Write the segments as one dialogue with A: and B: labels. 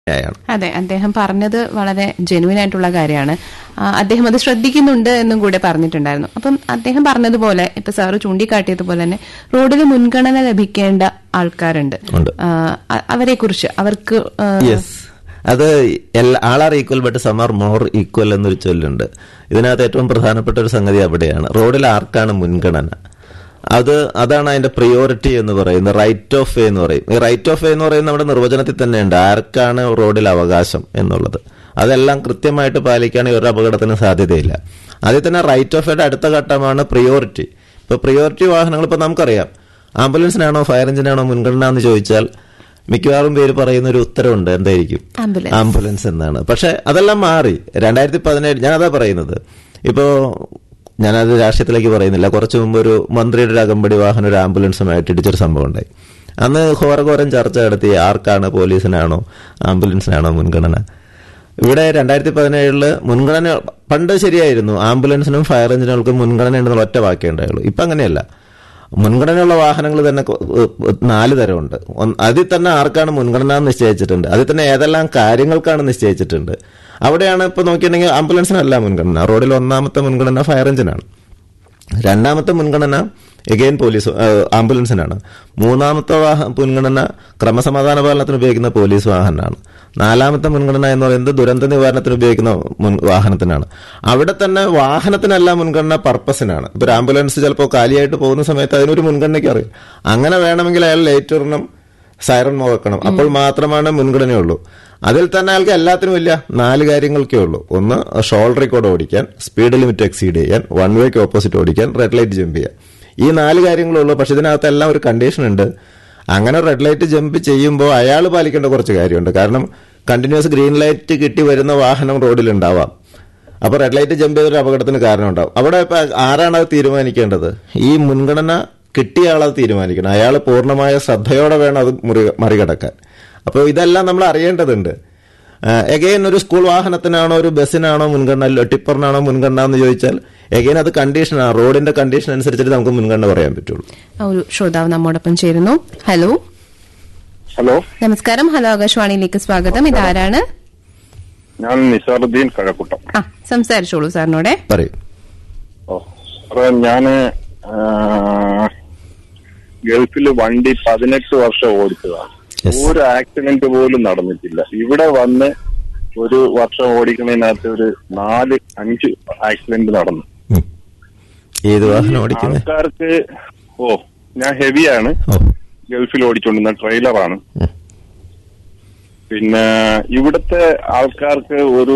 A: ന്യായമാണ്
B: അതെ അദ്ദേഹം പറഞ്ഞത് വളരെ ജെനുവിൻ ആയിട്ടുള്ള കാര്യമാണ് ആ, അദ്ദേഹം അത് ശ്രദ്ധിക്കുന്നുണ്ട് എന്നും കൂടെ പറഞ്ഞിട്ടുണ്ടായിരുന്നു അപ്പം അദ്ദേഹം പറഞ്ഞതുപോലെ ഇപ്പൊ സാറ് ചൂണ്ടിക്കാട്ടിയതുപോലെ തന്നെ റോഡിൽ മുൻഗണന ലഭിക്കേണ്ട ആൾക്കാരുണ്ട്
A: ഉണ്ട്.
B: അവരെ കുറിച്ച് അവർക്ക് ആ,
A: യെസ് അത് all are equal but some are more equal എന്നൊരു ചൊല്ലുണ്ട് ഇതിനകത്ത് ഏറ്റവും പ്രധാനപ്പെട്ട ഒരു സംഗതി അവിടെയാണ് റോഡിൽ ആർക്കാണ് മുൻഗണന അത് അതാണ് അതിന്റെ പ്രിയോറിറ്റി എന്ന് പറയുന്നത് റൈറ്റ് ഓഫ് വേ എന്ന് പറയും ഈ റൈറ്റ് ഓഫ് വേ എന്ന് പറയുന്നത് നമ്മുടെ നിർവചനത്തിൽ തന്നെയുണ്ട് ആർക്കാണ് റോഡിൽ അവകാശം എന്നുള്ളത് അതെല്ലാം കൃത്യമായിട്ട് പാലിക്കുകയാണെങ്കിൽ ഒരു അപകടത്തിന് സാധ്യതയില്ല അതിൽ തന്നെ റൈറ്റ് ഓഫ് വേയുടെ അടുത്ത ഘട്ടമാണ് പ്രിയോറിറ്റി ഇപ്പൊ പ്രിയോറിറ്റി വാഹനങ്ങൾ ഇപ്പൊ നമുക്കറിയാം ആംബുലൻസിനാണോ ഫയർ എഞ്ചിനാണോ മുൻഗണന എന്ന് ചോദിച്ചാൽ മിക്കവാറും പേര് പറയുന്ന ഒരു ഉത്തരവുണ്ട് എന്തായിരിക്കും
B: ആംബുലൻസ്.
A: ആംബുലൻസ് എന്നാണ് പക്ഷെ അതെല്ലാം മാറി രണ്ടായിരത്തി പതിനേഴ് ഞാൻ അതാ പറയുന്നത് ഇപ്പോ ഞാനത് രാഷ്ട്രീയത്തിലേക്ക് പറയുന്നില്ല കുറച്ചു മുമ്പ് ഒരു മന്ത്രിയുടെ ഒരു അകമ്പടി വാഹനം ഒരു ആംബുലൻസുമായിട്ട് ഇടിച്ചൊരു സംഭവം ഉണ്ടായി അന്ന് ഘോരഘോരം ചർച്ച നടത്തി ആർക്കാണ് പോലീസിനാണോ ആംബുലൻസിനാണോ മുൻഗണന ഇവിടെ രണ്ടായിരത്തി പതിനേഴില് മുൻഗണന പണ്ട് ശരിയായിരുന്നു ആംബുലൻസിനും ഫയർ എഞ്ചിനുകൾക്കും മുൻഗണന ഉണ്ടെന്നുള്ള ഒറ്റ വാക്കേ ഉണ്ടായുള്ളൂ ഇപ്പൊ അങ്ങനെയല്ല മുൻഗണനയുള്ള വാഹനങ്ങൾ തന്നെ കൊ- ഏഹ് നാല് തരമുണ്ട് ഒന്ന് അതിൽ തന്നെ ആർക്കാണ് മുൻഗണന എന്ന് നിശ്ചയിച്ചിട്ടുണ്ട് അതിൽ തന്നെ ഏതെല്ലാം കാര്യങ്ങൾക്കാണ് നിശ്ചയിച്ചിട്ടുണ്ട് അവിടെയാണ് ഇപ്പൊ നോക്കിയിട്ടുണ്ടെങ്കിൽ ആംബുലൻസിനല്ല മുൻഗണന റോഡിൽ ഒന്നാമത്തെ മുൻഗണന ഫയർ എഞ്ചിനാണ് രണ്ടാമത്തെ മുൻഗണന എഗെയിൻ പോലീസ് ഏഹ്, ആംബുലൻസിനാണ് മൂന്നാമത്തെ വാഹ മുൻഗണന ക്രമസമാധാന പാലനത്തിന് ഉപയോഗിക്കുന്ന പോലീസ് വാഹനമാണ് നാലാമത്തെ മുൻഗണന എന്ന് പറയുന്നത് ദുരന്ത നിവാരണത്തിന് ഉപയോഗിക്കുന്ന മുൻ വാഹനത്തിനാണ് അവിടെ തന്നെ വാഹനത്തിനല്ല മുൻഗണന പർപ്പസിനാണ് ഇപ്പൊ ഒരു ആംബുലൻസ് ചിലപ്പോൾ കാലിയായിട്ട് പോകുന്ന സമയത്ത് അതിനൊരു മുൻഗണനയ്ക്ക് അറിയും അങ്ങനെ വേണമെങ്കിൽ അയാൾ ലേറ്റ് ഇടണം സൈറൺ മുഴക്കണം അപ്പോൾ മാത്രമാണ് മുൻഗണനയുള്ളൂ അതിൽ തന്നെ അയാൾക്ക് എല്ലാത്തിനും ഇല്ല നാല് കാര്യങ്ങൾക്കേ ഉള്ളൂ ഒന്ന് ഷോൾഡർ റെക്കോർഡ് ഓടിക്കാൻ സ്പീഡ് ലിമിറ്റ് എക്സീഡ് ചെയ്യാൻ വൺ വേക്ക് ഓപ്പോസിറ്റ് ഓടിക്കാൻ റെഡ് ലൈറ്റ് ജമ്പ് ചെയ്യാൻ ഈ നാല് കാര്യങ്ങളുള്ളൂ പക്ഷെ ഇതിനകത്ത് എല്ലാം ഒരു കണ്ടീഷൻ ഉണ്ട് അങ്ങനെ റെഡ് ലൈറ്റ് ജമ്പ് ചെയ്യുമ്പോൾ അയാൾ പാലിക്കേണ്ട കുറച്ച് കാര്യമുണ്ട് കാരണം കണ്ടിന്യൂസ് ഗ്രീൻ ലൈറ്റ് കിട്ടി വരുന്ന വാഹനം റോഡിൽ ഉണ്ടാവാം അപ്പൊ റെഡ് ലൈറ്റ് ജമ്പ് ചെയ്തൊരു അപകടത്തിന് കാരണം ഉണ്ടാവും അവിടെ ഇപ്പൊ ആരാണ് അത് തീരുമാനിക്കേണ്ടത് ഈ മുൻഗണന കിട്ടിയ ആളത് തീരുമാനിക്കണം അയാൾ പൂർണ്ണമായ ശ്രദ്ധയോടെ വേണം അത് മുറി മറികടക്കാൻ അപ്പോൾ ഇതെല്ലാം നമ്മൾ അറിയേണ്ടതുണ്ട് എഗെയിൻ ഒരു സ്കൂൾ വാഹനത്തിനാണോ ഒരു ബസ്സിനാണോ മുൻഗണന ടിപ്പറിനാണോ മുൻഗണന എന്ന് ചോദിച്ചാൽ എഗെയിൻ അത് കണ്ടീഷനാണ് റോഡിന്റെ കണ്ടീഷൻ അനുസരിച്ചിട്ട് നമുക്ക് മുൻഗണന പറയാൻ പറ്റുള്ളൂ
B: ആ ഒരു ശ്രോതാവ് നമ്മോടൊപ്പം ചേരുന്നു ഹലോ
C: ഹലോ
B: നമസ്കാരം ഹലോ ആകാശവാണിയിലേക്ക് സ്വാഗതം ഇതാരാണ്
C: ഞാൻ നിസാറുദ്ദീൻ കഴക്കൂട്ടം
B: ആ സംസാരിച്ചോളൂ സാറിനോടെ
A: പറയും
C: ഓ സാറേ ഞാന് ആ, ഗൾഫില് വണ്ടി പതിനെട്ട് വർഷം ഓടിച്ചതാണ്
A: Yes.
C: ഒരു ആക്സിഡന്റ് പോലും നടന്നിട്ടില്ല ഇവിടെ വന്ന് ഒരു വർഷം ഓടിക്കുന്നതിനകത്ത് ഒരു നാല് അഞ്ച് ആക്സിഡന്റ് നടന്നു
A: ഉം. ഏത് വാഹനം ഓടിക്കുന്നത്
C: ആൾക്കാർക്ക് ഓ ഞാൻ ഹെവിയാണ്
A: ഓ
C: ഗൾഫിൽ ഓടിച്ചുകൊണ്ടിരുന്ന ട്രെയിലറാണ്
A: ഉം.
C: പിന്നെ ഇവിടുത്തെ ആൾക്കാർക്ക് ഒരു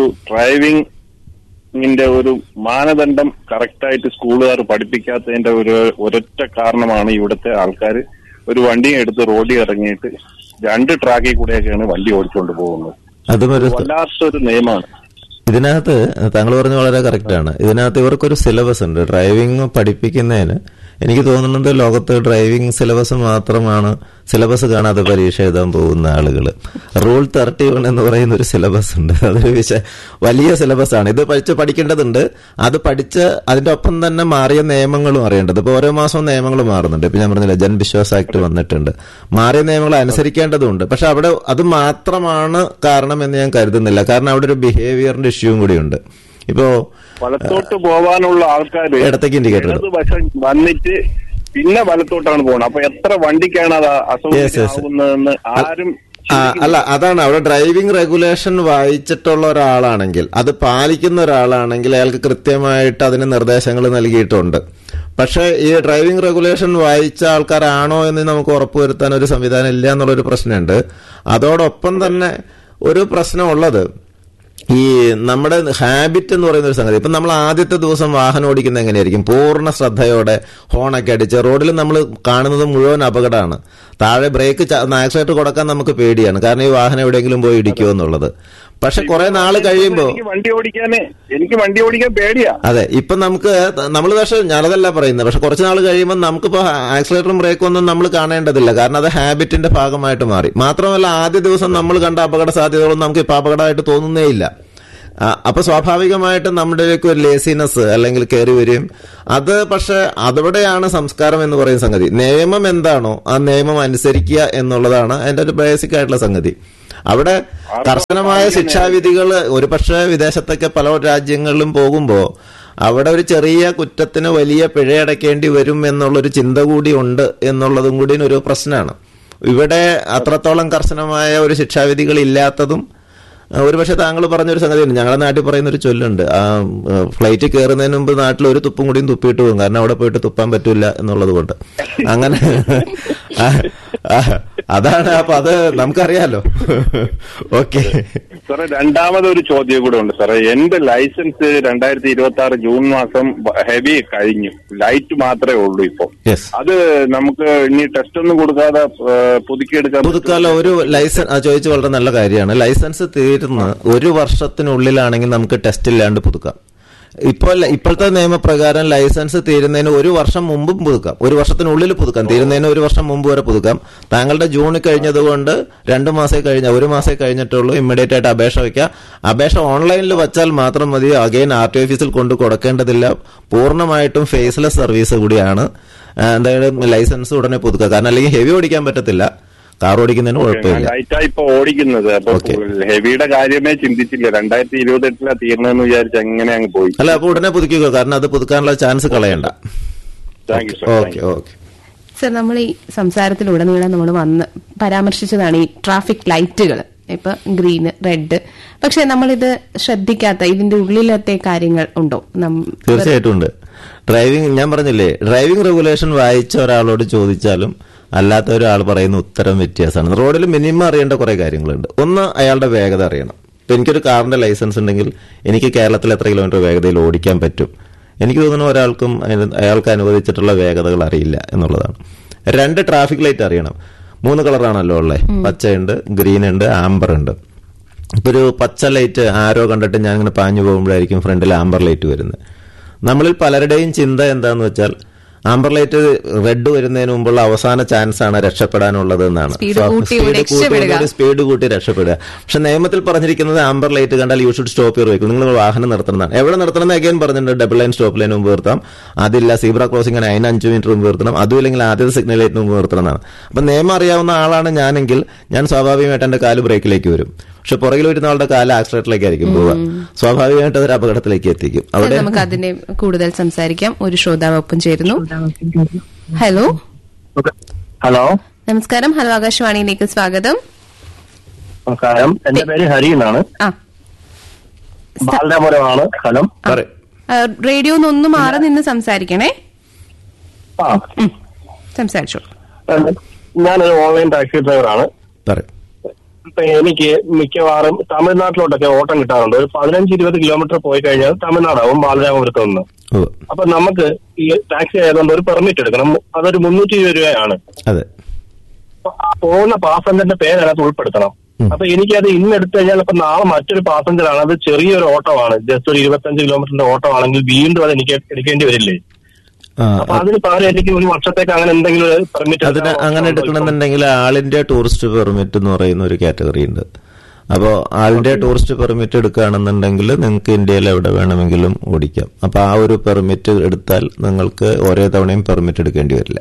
C: ഡ്രൈവിംഗിന്റെ ഒരു മാനദണ്ഡം കറക്റ്റായിട്ട് സ്കൂളുകാർ പഠിപ്പിക്കാത്തതിന്റെ ഒരു ഒരൊറ്റ കാരണമാണ് ഇവിടുത്തെ ആൾക്കാർ ഒരു വണ്ടിയും എടുത്ത് റോഡിൽ ഇറങ്ങിയിട്ട് രണ്ട് ട്രാക്കിൽ കൂടെയൊക്കെയാണ് വണ്ടി ഓടിച്ചുകൊണ്ട് പോകുന്നത്
A: അതും ഒരു
C: വല്ലാത്തൊരു നിയമമാണ്
A: ഇതിനകത്ത് താങ്കൾ പറഞ്ഞ വളരെ കറക്റ്റാണ് ഇതിനകത്ത് ഇവർക്കൊരു സിലബസ് ഉണ്ട് ഡ്രൈവിംഗ് പഠിപ്പിക്കുന്നതിന് എനിക്ക് തോന്നുന്നത് ലോകത്ത് ഡ്രൈവിംഗ് സിലബസ് മാത്രമാണ് സിലബസ് കാണാതെ പരീക്ഷ എഴുതാൻ പോകുന്ന ആളുകൾ റൂൾ തേർട്ടി വൺ എന്ന് പറയുന്ന ഒരു സിലബസ് ഉണ്ട് അതൊരു വിശ വലിയ സിലബസ് ആണ് ഇത് പഠിച്ച് പഠിക്കേണ്ടതുണ്ട് അത് പഠിച്ച് അതിന്റെ ഒപ്പം തന്നെ മാറിയ നിയമങ്ങളും അറിയേണ്ടത് ഇപ്പൊ ഓരോ മാസവും നിയമങ്ങൾ മാറുന്നുണ്ട് ഇപ്പൊ ഞാൻ പറഞ്ഞില്ല ജൻവിശ്വാസ് ആക്ട് വന്നിട്ടുണ്ട് മാറിയ നിയമങ്ങൾ അനുസരിക്കേണ്ടതുണ്ട് പക്ഷെ അവിടെ അത് മാത്രമാണ് കാരണം എന്ന് ഞാൻ കരുതുന്നില്ല കാരണം അവിടെ ഒരു ബിഹേവിയറിന്റെ ഇഷ്യൂവും കൂടിയുണ്ട് ഇപ്പോ
C: വലത്തോട്ട് പോവാനുള്ള ആൾക്കാർ
A: ഇടത്തേക്ക് indicator ഇടും.
C: വശം വന്നിട്ട് പിന്നെ വലത്തോട്ടാണ് പോകുന്നത് അപ്പൊ എത്ര വണ്ടിക്കാണ് അത്
A: Yes, yes.
C: അസൗകര്യമാകുന്നതെന്ന് ആരും
A: ആ, അല്ല അതാണ് അവിടെ ഡ്രൈവിംഗ് റെഗുലേഷൻ വായിച്ചിട്ടുള്ള ഒരാളാണെങ്കിൽ അത് പാലിക്കുന്ന ഒരാളാണെങ്കിൽ അയാൾക്ക് കൃത്യമായിട്ട് അതിന് നിർദ്ദേശങ്ങൾ നൽകിയിട്ടുണ്ട് പക്ഷെ ഈ ഡ്രൈവിംഗ് റെഗുലേഷൻ വായിച്ച ആൾക്കാരാണോ എന്ന് നമുക്ക് ഉറപ്പുവരുത്താൻ ഒരു സംവിധാനം ഇല്ല എന്നുള്ളൊരു പ്രശ്നമുണ്ട് അതോടൊപ്പം തന്നെ ഒരു പ്രശ്നമുള്ളത് ഈ നമ്മുടെ ഹാബിറ്റ് എന്ന് പറയുന്ന ഒരു സംഗതി ഇപ്പം നമ്മൾ ആദ്യത്തെ ദിവസം വാഹനം ഓടിക്കുന്നത് എങ്ങനെയായിരിക്കും പൂർണ്ണ ശ്രദ്ധയോടെ ഹോണൊക്കെ അടിച്ച് റോഡിൽ നമ്മൾ കാണുന്നത് മുഴുവൻ അപകടമാണ് താഴെ ബ്രേക്ക് ആക്സിലേറ്റർ കൊടുക്കാൻ നമുക്ക് പേടിയാണ് കാരണം ഈ വാഹനം എവിടെയെങ്കിലും പോയി ഇടിക്കുമോ എന്നുള്ളത് പക്ഷെ കുറെ നാൾ കഴിയുമ്പോൾ
C: എനിക്ക് വണ്ടി ഓടിക്കാന് എനിക്ക് വണ്ടി ഓടിക്കാൻ പേടിയാ
A: അതെ ഇപ്പൊ നമുക്ക് നമ്മൾ പക്ഷെ ഞാനതല്ല പറയുന്നത് പക്ഷെ കുറച്ച് നാൾ കഴിയുമ്പോൾ നമുക്കിപ്പോ ആക്സിലേറ്ററും ബ്രേക്കും ഒന്നും നമ്മൾ കാണേണ്ടതില്ല കാരണം അത് ഹാബിറ്റിന്റെ ഭാഗമായിട്ട് മാറി മാത്രമല്ല ആദ്യ ദിവസം നമ്മൾ കണ്ട അപകട സാധ്യതകളൊന്നും നമുക്ക് ഇപ്പൊ അപകടമായിട്ട് തോന്നുന്നേ ഇല്ല ആ, അപ്പൊ സ്വാഭാവികമായിട്ടും നമ്മുടെ ഒരു ലേസിനെസ് അല്ലെങ്കിൽ കയറി വരും അത് പക്ഷെ അവിടെയാണ് സംസ്കാരം എന്ന് പറയുന്ന സംഗതി നിയമം എന്താണോ ആ നിയമം അനുസരിക്കുക എന്നുള്ളതാണ് അതിന്റെ ഒരു ബേസിക് ആയിട്ടുള്ള സംഗതി അവിടെ കർശനമായ ശിക്ഷാവിധികൾ ഒരുപക്ഷെ വിദേശത്തൊക്കെ പല രാജ്യങ്ങളിലും പോകുമ്പോൾ അവിടെ ഒരു ചെറിയ കുറ്റത്തിന് വലിയ പിഴയടക്കേണ്ടി വരും എന്നുള്ളൊരു ചിന്ത കൂടി ഉണ്ട് എന്നുള്ളതും കൂടി ഒരു പ്രശ്നമാണ് ഇവിടെ അത്രത്തോളം കർശനമായ ഒരു ശിക്ഷാവിധികൾ ഇല്ലാത്തതും ആ, ഒരുപക്ഷെ താങ്കൾ പറഞ്ഞൊരു സംഗതിയുണ്ട് ഞങ്ങളുടെ നാട്ടിൽ പറയുന്ന ഒരു ചൊല്ലുണ്ട് ആ ആ, ഫ്ലൈറ്റ് കയറുന്നതിന് മുമ്പ് നാട്ടിൽ ഒരു തുപ്പും കൂടിയും തുപ്പിയിട്ട് പോകും കാരണം അവിടെ പോയിട്ട് തുപ്പാൻ പറ്റില്ല എന്നുള്ളത് കൊണ്ട് അങ്ങനെ ആ, ആ, അതാണ് അപ്പൊ അത് നമുക്കറിയാലോ ഓക്കെ
C: സാറേ രണ്ടാമതൊരു ചോദ്യം കൂടെ ഉണ്ട് സാറേ എന്റെ ലൈസൻസ് രണ്ടായിരത്തി ഇരുപത്തി ആറ് ജൂൺ മാസം ഹെവി കഴിഞ്ഞു ലൈറ്റ് മാത്രമേ ഉള്ളൂ ഇപ്പൊ
A: യെസ്
C: അത് നമുക്ക് ഇനി ടെസ്റ്റ് ഒന്നും കൊടുക്കാതെ ഏഹ്, പുതുക്കിയെടുക്കാൻ
A: പുതുക്കാലം ഒരു ലൈസൻസ് ആ ചോദിച്ചു വളരെ നല്ല കാര്യമാണ് ലൈസൻസ് തീരുന്ന ഒരു വർഷത്തിനുള്ളിലാണെങ്കിൽ നമുക്ക് ടെസ്റ്റ് ഇല്ലാണ്ട് പുതുക്കാം ഇപ്പോൾ ഇപ്പോഴത്തെ നിയമപ്രകാരം ലൈസൻസ് തീരുന്നതിന് ഒരു വർഷം മുമ്പും പുതുക്കാം ഒരു വർഷത്തിനുള്ളിൽ പുതുക്കാം തീരുന്നതിന് ഒരു വർഷം മുമ്പ് വരെ പുതുക്കാം താങ്കളുടെ ജൂണിൽ കഴിഞ്ഞതുകൊണ്ട് രണ്ട് മാസേ കഴിഞ്ഞ ഒരു മാസേ കഴിഞ്ഞിട്ടുള്ളൂ ഇമ്മീഡിയറ്റ് ആയിട്ട് അപേക്ഷ വയ്ക്കുക അപേക്ഷ ഓൺലൈനിൽ വച്ചാൽ മാത്രം മതി അഗൈൻ ആർ ടി ഓഫീസിൽ കൊണ്ട് കൊടുക്കേണ്ടതില്ല പൂർണ്ണമായിട്ടും ഫേസ്ലെസ് സർവീസ് കൂടിയാണ് ആ, എന്തായാലും ലൈസൻസ് ഉടനെ പുതുക്കുക കാരണം അല്ലെങ്കിൽ ഹെവി ഓടിക്കാൻ പറ്റത്തില്ല കാർ ഓടിക്കുന്നതിന് കുഴപ്പമില്ല
C: ലൈറ്റാ ഇപ്പൊ ഓടിക്കുന്നത് അപ്പൊ
A: Okay.
C: ഹെവിയുടെ കാര്യമേ ചിന്തിച്ചില്ല രണ്ടായിരത്തി ഇരുപത്തെട്ടിലാ തീർന്നെന്ന് വിചാരിച്ച് അങ്ങനെ അങ്ങ് പോയി
A: അല്ല അപ്പൊ ഉടനെ പുതുക്കുക കാരണം അത് പുതുക്കാനുള്ള ചാൻസ് കളയണ്ട
C: thank you sir
A: okay okay
B: sir നമ്മൾ ഈ സംസാരത്തിലുടനീളം നമ്മൾ വന്ന് പരാമർശിച്ചതാണ് ഈ ട്രാഫിക് ലൈറ്റുകൾ ഇപ്പൊ ഗ്രീന് റെഡ് പക്ഷെ നമ്മളിത് ശ്രദ്ധിക്കാത്ത ഇതിന്റെ ഉള്ളിലത്തെ കാര്യങ്ങൾ ഉണ്ടോ നം-
A: തീർച്ചയായിട്ടും ഉണ്ട് ഡ്രൈവിംഗ് ഞാൻ പറഞ്ഞില്ലേ ഡ്രൈവിംഗ് റെഗുലേഷൻ വായിച്ച ഒരാളോട് ചോദിച്ചാലും അല്ലാത്ത ഒരാൾ പറയുന്ന ഉത്തരം വ്യത്യാസമാണ് റോഡിൽ മിനിമം അറിയേണ്ട കുറെ കാര്യങ്ങളുണ്ട് ഒന്ന് അയാളുടെ വേഗത അറിയണം ഇപ്പൊ എനിക്കൊരു കാറിന്റെ ലൈസൻസ് ഉണ്ടെങ്കിൽ എനിക്ക് കേരളത്തിൽ എത്ര കിലോമീറ്റർ വേഗതയിൽ ഓടിക്കാൻ പറ്റും എനിക്ക് തോന്നുന്നു ഒരാൾക്കും അതിന് അയാൾക്ക് അനുവദിച്ചിട്ടുള്ള വേഗതകൾ അറിയില്ല എന്നുള്ളതാണ് രണ്ട് ട്രാഫിക് ലൈറ്റ് അറിയണം മൂന്ന് കളറാണല്ലോ ഉള്ളത് പച്ചയുണ്ട് ഗ്രീൻ ഉണ്ട് ആംബർ ഉണ്ട് ഇപ്പൊ ഒരു പച്ച ലൈറ്റ് ആരോ കണ്ടിട്ട് ഞാൻ ഇങ്ങനെ പാഞ്ഞു പോകുമ്പോഴായിരിക്കും ഫ്രണ്ടിൽ ആംബർ ലൈറ്റ് വരുന്നത് നമ്മളിൽ പലരുടെയും ചിന്ത എന്താന്ന് വെച്ചാൽ ആംബർ ലൈറ്റ് റെഡ് വരുന്നതിന് മുമ്പുള്ള അവസാന ചാൻസ് ആണ് രക്ഷപ്പെടാനുള്ളത് എന്നാണ്
B: Speed കൂട്ടി
A: Speed
B: രക്ഷപ്പെടുക.
A: കൂട്ടി സ്പീഡ് കൂട്ടി രക്ഷപ്പെടുക പക്ഷെ നിയമത്തിൽ പറഞ്ഞിരിക്കുന്നത് ആംബർ ലൈറ്റ് കണ്ടാൽ you should stop your vehicle നിങ്ങൾ വാഹനം നിർത്തണമെന്നാണ് എവിടെ നിർത്തണം എന്ന് അഗൈൻ പറഞ്ഞിട്ടുണ്ട് ഡബിൾ ലൈൻ സ്റ്റോപ്പ് ലൈൻ മുമ്പ് നിർത്താം അതില്ല സീബ്ര ക്രോസിംഗ് അതിന് അഞ്ച് മിനിറ്റ് മുമ്പ് നിർത്തണം അതും ഇല്ലെങ്കിൽ ആദ്യത്തെ സിഗ്നൽ ലൈറ്റ് മുമ്പ് നിർത്തണം എന്നാണ് അപ്പൊ നിയമം അറിയാവുന്ന ആളാണ് ഞാനെങ്കിൽ ഞാൻ സ്വാഭാവികമായിട്ട് എന്റെ കാല് ബ്രേക്കിലേക്ക് വരും പക്ഷെ പുറകിൽ വരുന്ന ആളുടെ കാല് ആക്സിഡന്റിലേക്കായിരിക്കും പോവുക സ്വാഭാവികമായിട്ട് അതൊരു അപകടത്തിലേക്ക് എത്തിക്കും
B: സർ,
A: അവിടെ
B: നമുക്ക് അതിനെ കൂടുതൽ സംസാരിക്കാം ഒരു ശ്രോതാവ് ഒപ്പം ചേരുന്നു ഹലോ
D: ഹലോ
B: നമസ്കാരം ഹലോ ആകാശവാണിയിലേക്ക് സ്വാഗതം
D: നമസ്കാരം എന്റെ പേര് ഹരി എന്നാണ്
B: ആ
D: ബാലരാപുരമാണ് സ്ഥലം
A: പറയും
B: ആ, റേഡിയോ ഒന്ന് മാറി നിന്ന് സംസാരിക്കണേ
D: ആ
B: ഉം. സംസാരിച്ചോളൂ
D: ഞാനൊരു ഓൺലൈൻ ടാക്സി ഡ്രൈവറാണ്
A: പറയും
D: ഇപ്പൊ എനിക്ക് മിക്കവാറും തമിഴ്നാട്ടിലോട്ടൊക്കെ ഓട്ടം കിട്ടാറുണ്ട് ഒരു പതിനഞ്ച് ഇരുപത് കിലോമീറ്റർ പോയി കഴിഞ്ഞാൽ തമിഴ്നാടാവും ബാലരാമപുരത്ത് നിന്ന്
A: ഉവ്വ്.
D: അപ്പൊ നമുക്ക് ഈ ടാക്സി ആയതുകൊണ്ട് ഒരു പെർമിറ്റ് എടുക്കണം അതൊരു മുന്നൂറ്റി ഇരുപത് രൂപയാണ്
A: അതെ
D: അപ്പൊ ആ പോകുന്ന പാസഞ്ചറിന്റെ പേര് അതിനകത്ത് ഉൾപ്പെടുത്തണം
A: ഉം.
D: അപ്പൊ എനിക്കത് ഇന്ന് എടുത്തു കഴിഞ്ഞാൽ അപ്പൊ നാളെ മറ്റൊരു പാസഞ്ചർ ആണ് അത് ചെറിയൊരു ഓട്ടമാണ് ജസ്റ്റ് ഒരു ഇരുപത്തഞ്ച് കിലോമീറ്ററിന്റെ ഓട്ടമാണെങ്കിൽ വീണ്ടും അത് എനിക്ക് എടുക്കേണ്ടി വരില്ലേ
A: ആ,
D: അപ്പൊ അതിന് പകരം എനിക്ക് ഒരു വർഷത്തേക്ക് അങ്ങനെ എന്തെങ്കിലും പെർമിറ്റ്
A: അതിന് അങ്ങനെ എടുക്കണമെന്നുണ്ടെങ്കിൽ ആൾ ഇന്ത്യ ടൂറിസ്റ്റ് പെർമിറ്റ് എന്ന് പറയുന്ന ഒരു കാറ്റഗറി ഉണ്ട് അപ്പോൾ ആൾ ഇന്ത്യ ടൂറിസ്റ്റ് പെർമിറ്റ് എടുക്കുകയാണെന്നുണ്ടെങ്കിൽ നിങ്ങൾക്ക് ഇന്ത്യയിൽ എവിടെ വേണമെങ്കിലും ഓടിക്കാം അപ്പൊ ആ ഒരു പെർമിറ്റ് എടുത്താൽ നിങ്ങൾക്ക് ഓരോ തവണയും പെർമിറ്റ് എടുക്കേണ്ടി വരില്ല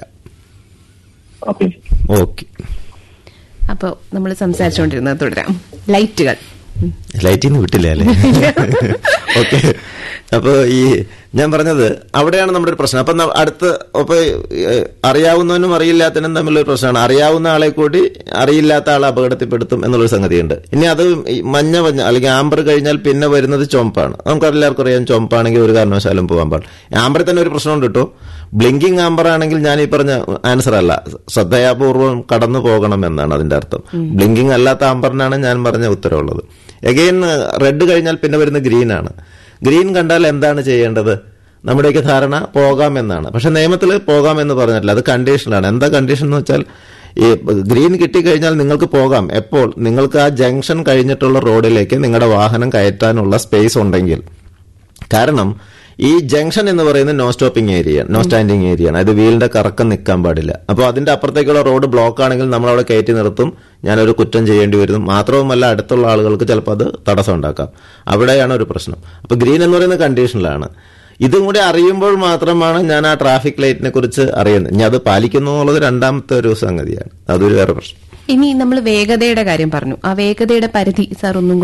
D: ഓക്കെ
A: ഓക്കെ
B: അപ്പോൾ നമ്മൾ സംസാരിച്ചുകൊണ്ടിരുന്നത് തുടരാം ലൈറ്റുകൾ ഉം.
A: ലൈറ്റിൽ നിന്ന് വിട്ടില്ല അല്ലേ ഓക്കെ അപ്പൊ ഈ ഞാൻ പറഞ്ഞത് അവിടെയാണ് നമ്മുടെ ഒരു പ്രശ്നം അപ്പൊ ന- അടുത്ത് അപ്പൊ ഏഹ്, അറിയാവുന്നവനും അറിയില്ലാത്തവനും തമ്മിലൊരു പ്രശ്നമാണ് അറിയാവുന്ന ആളെ കൂടി അറിയില്ലാത്ത ആളെ അപകടത്തിൽപ്പെടുത്തും എന്നുള്ളൊരു സംഗതിയുണ്ട് ഇനി അത് ഈ മഞ്ഞ മഞ്ഞ അല്ലെങ്കിൽ ആംബർ കഴിഞ്ഞാൽ പിന്നെ വരുന്നത് ചുമപ്പാണ് നമുക്ക് എല്ലാവർക്കും അറിയാം ചുമപ്പാണെങ്കിൽ ഒരു കാരണവശാലും പോകാൻ പാടില്ല ആംബറിൽ തന്നെ ഒരു പ്രശ്നമുണ്ട് കേട്ടോ ബ്ലിങ്കിങ് ആംബർ ആണെങ്കിൽ ഞാൻ ഈ പറഞ്ഞ ആൻസർ അല്ല ശ്രദ്ധയാപൂർവം കടന്നു പോകണം എന്നാണ് അതിന്റെ അർത്ഥം ബ്ലിങ്കിങ് അല്ലാത്ത ആംബറിനാണ് ഞാൻ പറഞ്ഞ ഉത്തരവുള്ളത് എഗെയിൻ റെഡ് കഴിഞ്ഞാൽ പിന്നെ വരുന്ന ഗ്രീൻ ആണ് ഗ്രീൻ കണ്ടാൽ എന്താണ് ചെയ്യേണ്ടത് നമ്മുടെയൊക്കെ ധാരണ പോകാമെന്നാണ് പക്ഷെ നിയമത്തിൽ പോകാമെന്ന് പറഞ്ഞിട്ടില്ല അത് കണ്ടീഷനിലാണ് എന്താ കണ്ടീഷൻ എന്ന് വെച്ചാൽ ഈ ഗ്രീൻ കിട്ടിക്കഴിഞ്ഞാൽ നിങ്ങൾക്ക് പോകാം എപ്പോൾ നിങ്ങൾക്ക് ആ ജംഗ്ഷൻ കഴിഞ്ഞിട്ടുള്ള റോഡിലേക്ക് നിങ്ങളുടെ വാഹനം കയറ്റാനുള്ള സ്പേസ് ഉണ്ടെങ്കിൽ കാരണം ഈ ജംഗ്ഷൻ എന്ന് പറയുന്നത് no stopping area no standing area ആണ് അത് വീലിന്റെ കറക്കം നിൽക്കാൻ പാടില്ല അപ്പോൾ അതിന്റെ അപ്പുറത്തേക്കുള്ള റോഡ് ബ്ലോക്ക് ആണെങ്കിൽ നമ്മൾ അവിടെ കയറ്റി നിർത്തും ഞാനൊരു കുറ്റം ചെയ്യേണ്ടി വരും മാത്രവുമല്ല അടുത്തുള്ള ആളുകൾക്ക് ചിലപ്പോൾ അത് തടസ്സം ഉണ്ടാക്കാം അവിടെയാണ് ഒരു പ്രശ്നം അപ്പോൾ ഗ്രീൻ എന്ന് പറയുന്ന കണ്ടീഷനിലാണ് ഇതും കൂടി അറിയുമ്പോൾ മാത്രമാണ് ഞാൻ ആ ട്രാഫിക് ലൈറ്റിനെ കുറിച്ച് അറിയുന്നത് ഇനി അത് പാലിക്കുന്നു എന്നുള്ളത് രണ്ടാമത്തെ ഒരു സംഗതിയാണ് അതൊരു വേറെ പ്രശ്നം
B: ഇനി നമ്മൾ വേഗതയുടെ കാര്യം പറഞ്ഞു ആ വേഗതയുടെ പരിധി സാർ ഒന്നും